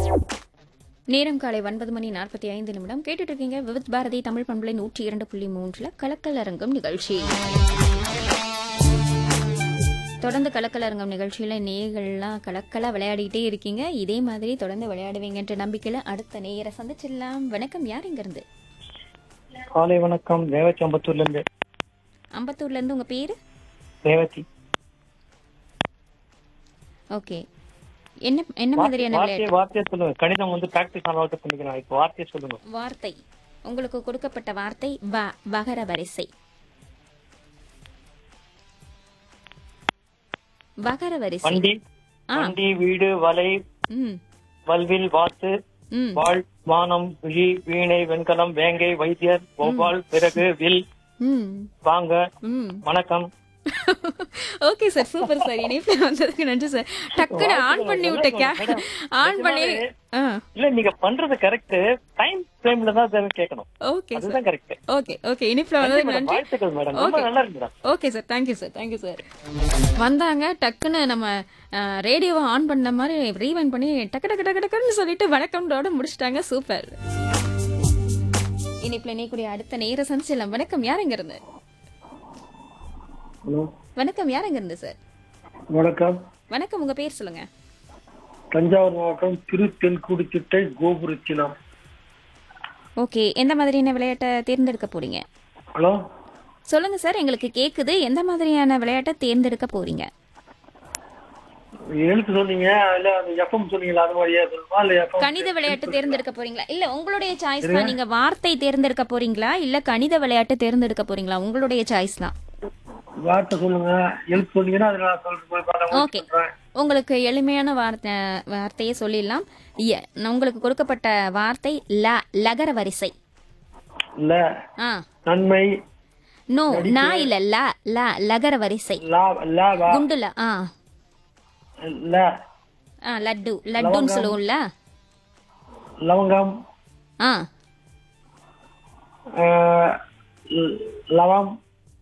நேரம் காலை ஒன்பது மணி நாற்பத்தி ஐந்து நிமிடம் கேட்டுட்டு இருக்கீங்க விவித் பாரதி தமிழ் பண்பலை நூற்றி இரண்டு புள்ளி மூன்றுல கலக்கல் அரங்கம் நிகழ்ச்சி தொடர்ந்து கலக்கல் அரங்கம் நிகழ்ச்சியில நேயர்கள்லாம் கலக்கலா விளையாடிட்டே இருக்கீங்க இதே மாதிரி தொடர்ந்து விளையாடுவீங்கன்ற நம்பிக்கையில அடுத்த நேயரை சந்திச்சிடலாம் வணக்கம் யார் இங்க இருந்து காலை வணக்கம் ரேவதி அம்பத்தூர்ல இருந்து அம்பத்தூர்ல இருந்து உங்க பேரு ரேவதி ஓகே என்ன என்ன மாதிரியான வார்த்தையை விளையாட்டு வார்த்தையை சொல்லுங்க கணிதம் வந்து பிராக்டிஸ் ஆனவர்கிட்ட பண்ணிக்கிறேன் இப்போ வார்த்தையை சொல்லுங்க வார்த்தை உங்களுக்கு கொடுக்கப்பட்ட வார்த்தை வ வகர வரிசை வகர வரிசை வண்டி ஆ. வண்டி வீடு வலை ம் வல்வில் வாத்து ம் வாழ் வானம் விழி வீணை வெண்கலம் வேங்கை வைத்தியர் வௌவால் பிறகு வில் ம் வாங்க ம் வணக்கம் ஓகே சார் சூப்பர் சார் இணைப்பு வந்ததுக்கு நன்றி சார் டக்குனு ஆன் பண்ணி விட்ட கே ஆன் பண்ணி ஆ இல்ல நீங்க பண்றது கரெக்ட் டைம் ஃப்ரேம்ல தான் அதை கேட்கணும் ஓகே சார் அதுதான் கரெக்ட் ஓகே ஓகே இனிப்புல வந்ததுக்கு நன்றி வாழ்த்துக்கள் மேடம் ரொம்ப Okay. நல்லா இருக்கு madam okay sir thank you sir thank you sir வந்தாங்க டக்குன்னு நம்ம ரேடியோவை ஆன் பண்ண மாதிரி ரீவைண்ட் பண்ணி டக்கு டக்கு டக்கு டக்குன்னு சொல்லிட்டு வணக்கம்ன்றோட முடிச்சிட்டாங்க சூப்பர் இனிப்புல நீக்கூடிய அடுத்த நேர சந்திச்சிடலாம் வணக்கம் யார் எங்க இருந்து ஹலோ வணக்கம் யார் எங்க இருந்து சார் வணக்கம் வணக்கம் உங்க பேர் சொல்லுங்க தஞ்சாவூர் மாவட்டம் திரு தென்குடித்திட்டை கோபுரச்சினம் ஓகே எந்த மாதிரியான விளையாட்டை தேர்ந்தெடுக்க போறீங்க ஹலோ சொல்லுங்க சார் எங்களுக்கு கேக்குது எந்த மாதிரியான விளையாட்டை தேர்ந்தெடுக்க போறீங்க எழுத்து சொன்னீங்க இல்ல அந்த எஃப்எம் சொன்னீங்களா அது மாதிரியே சொல்லுமா இல்ல எஃப்எம் கணித விளையாட்டு தேர்ந்தெடுக்க போறீங்களா இல்ல உங்களுடைய சாய்ஸ் தான் நீங்க வார்த்தை தேர்ந்தெடுக்க போறீங்களா இல்ல கணித விளையாட்டு தேர்ந்தெடுக்க போறீங்களா உங்களுடைய சாய்ஸ் தான் வார்த்தை சொல்லுங்க எழுத்து சொன்னீங்கன்னா அதை நான் சொல்றேன் ஓகே உங்களுக்கு எளிமையான வார்த்தை வார்த்தையே சொல்லிடலாம் இய- உங்களுக்கு கொடுக்கப்பட்ட வார்த்தை ல லகர வரிசை இல்ல ஆ நன்மை நோ நான் இல்ல ல ல லகர வரிசை லா லா வா குண்டுல ஆ ல ஆ லட்டு லட்டுன்னு சொல்லுவோம்ல லவங்கம் ஆ ஆஹ், ல- லவம்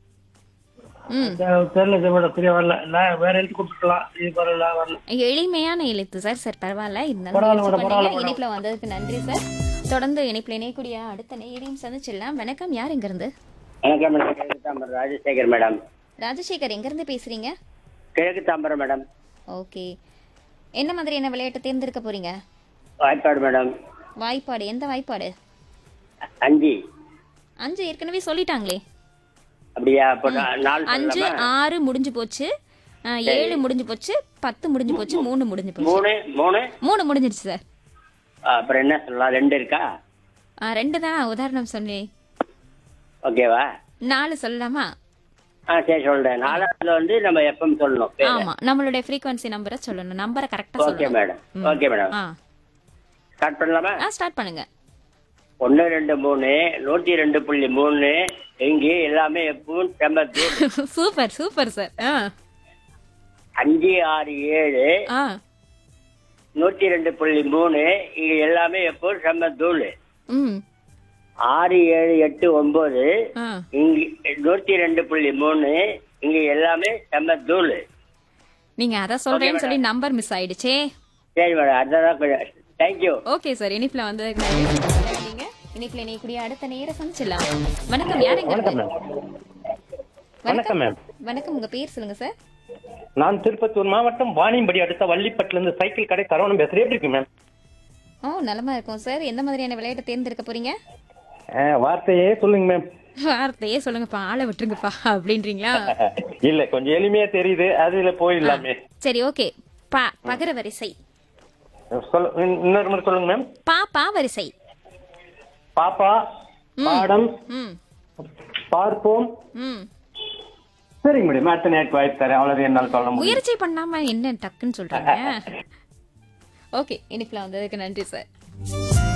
ம் தெ- தெரியல இது மேடம் சரியா வரல இல்ல வேற எழுத்து கொடுத்துக்கலாம் இது வரல வரல எளிமையான எழுத்து சார் சார் பரவாயில்ல இருந்தாலும் பரவாயில்ல முயற்சி மேடம், பரவாயில்ல பண்ணீங்க. இணைப்புல வந்ததுக்கு நன்றி சார் தொடர்ந்து இணைப்புல இணையக்கூடிய அடுத்த நேரையும் சந்திச்சிடலாம் வணக்கம் யார் எங்க இருந்து வணக்கம் மேடம் கிழக்கு தாம்பரம் ராஜசேகர் மேடம் ராஜசேகர் எங்க இருந்து பேசுறீங்க கிழக்கு தாம்பரம் மேடம் ஓகே என்ன மாதிரியான விளையாட்டு தேர்ந்தெடுக்க போறீங்க வாய்ப்பாடு மேடம் வாய்ப்பாடு எந்த வாய்ப்பாடு அஞ்சு அஞ்சு ஏற்கனவே சொல்லிட்டாங்களே அப்படியா அப்போ நா- நாலு அஞ்சு சொல்லலாமா ஆறு முடிஞ்சு போச்சு ஆ, ஏழு முடிஞ்சு போச்சு பத்து முடிஞ்சு போச்சு மூணு முடிஞ்சு போச்சு மூணு மூணு மூணு முடிஞ்சிருச்சு சார் ஆ, அப்புறம் என்ன சொல்லலாம் ரெண்டு இருக்கா ஆ, ரெண்டு தான் உதாரணம் சொன்னேன் ஓகேவா நாலு சொல்லலாமா ஆ சரி சொல்றேன் நாலாவதுல வந்து நம்ம எப்பவும் சொல்லணும் பேரு. ஆமா நம்மளுடைய ஃப்ரீக்வன்சி நம்பரை சொல்லணும் நம்பரை கரெக்டா ஓகே சொல்லணும் மேடம் ஓகே மேடம் ஆ ஸ்டார்ட் பண்ணலாமா ஆ ஸ்டார்ட் பண்ணுங்க ஒன்று ரெண்டு மூணு நூற்றி ரெண்டு புள்ளி மூணு இங்கே எல்லாமே எப்பவும் செம்ம தூள் சூப்பர் சூப்பர் சார் ஆ அஞ்சு ஆறு ஏழு ஆ நூற்றி ரெண்டு புள்ளி மூணு இங்க எல்லாமே எப்பவும் செம்ம தூள் ம் ஆறு ஏழு எட்டு ஒன்பது ஆ இங்க நூத்தி ரெண்டு புள்ளி மூணு இங்க எல்லாமே செம்ம தூள் நீங்க அத சொல்றேன்னு சொல்லி நம்பர் மிஸ் ஆயிடுச்சே சரி மேடம் அதான் கொஞ்சம் தேங்க்யூ ஓகே சார் இனிப்புல வந்ததுக்கு நன்றி இனிப்புல நீ கூடிய அடுத்த நேர சந்திச்சிடலாம் வணக்கம் யாருங்க வணக்கம் மேம் வணக்கம் மேம் வணக்கம் உங்க பேர் சொல்லுங்க சார் நான் திருப்பத்தூர் மாவட்டம் வாணியம்படி அடுத்த வள்ளிப்பட்டுல இருந்து சைக்கிள் கடை சரவணம் பேசுறேன் எப்படி இருக்கு மேம் ஓ நலமா இருக்கும் சார் எந்த மாதிரியான விளையாட்டை தேர்ந்தெடுக்க போறீங்க ஆஹ், வார்த்தையே சொல்லுங்க மேம் வார்த்தையே சொல்லுங்கப்பா ஆளை விட்டுருங்கப்பா அப்படின்றீங்களா இல்ல கொஞ்சம் எளிமையா தெரியுது அதுல போயிடலாமே சரி ஓகே பா பகர வரிசை சொல்ல இன்னொரு முறை சொல்லுங்க மேம் பா பா வரிசை பாப்பா பாடம் ம் பார்ப்போம் ம் சரிங்க மேடம் அடுத்த நேரத்துக்கு வாய்ப்பு தரேன் அவ்வளவு என்னால சொல்ல முடியும் முயற்சி பண்ணாம என்ன டக்குன்னு சொல்றாங்க ஓகே இனிப்புல வந்ததுக்கு நன்றி சார்